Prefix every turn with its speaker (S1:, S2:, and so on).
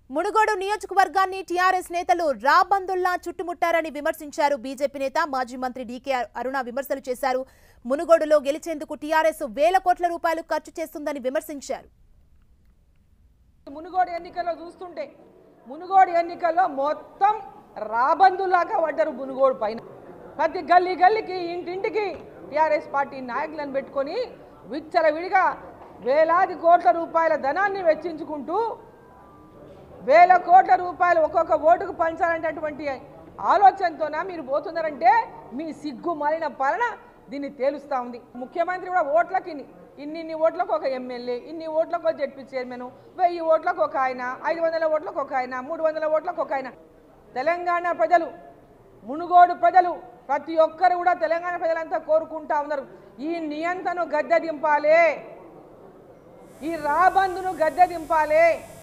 S1: మునుగోడు నియోజకవర్గాన్ని టీఆర్ఎస్ నేతలు రాబందుల్లా చుట్టుముట్టారని విమర్శించారు బీజేపీ నేత మాజీ మంత్రి డీకే అరుణ విమర్శలు చేశారు మునుగోడులో గెలిచేందుకు టీఆర్ఎస్ వేల కోట్ల రూపాయలు ఖర్చు చేస్తుందని విమర్శించారు
S2: మునుగోడు ఎన్నికల్లో చూస్తుంటే మునుగోడు ఎన్నికల్లో మొత్తం రాబందులాగా పడ్డారు మునుగోడు పైన ప్రతి గల్లీ గల్లీకి ఇంటింటికి టీఆర్ఎస్ పార్టీ నాయకులను పెట్టుకొని విచ్చలవిడిగా వేలాది కోట్ల రూపాయల ధనాన్ని వెచ్చించుకుంటూ వేల కోట్ల రూపాయలు ఒక్కొక్క ఓటుకు పంచాలనేటటువంటి ఆలోచనతోన మీరు పోతున్నారంటే మీ సిగ్గు మాలిన పాలన దీన్ని తేలుస్తూ ఉంది ముఖ్యమంత్రి కూడా ఓట్లకి ఇన్ని ఇన్ని ఇన్ని ఓట్లకు ఒక ఎమ్మెల్యే ఇన్ని ఓట్లకు ఒక జడ్పీ చైర్మన్ వెయ్యి ఓట్లకు ఒక ఆయన ఐదు వందల ఓట్లకు ఒక ఆయన మూడు వందల ఓట్లకు ఒక ఆయన తెలంగాణ ప్రజలు మునుగోడు ప్రజలు ప్రతి ఒక్కరు కూడా తెలంగాణ ప్రజలంతా కోరుకుంటా ఉన్నారు ఈ నియంత్రణను గద్దె దింపాలి ఈ రాబందును గద్దె దింపాలి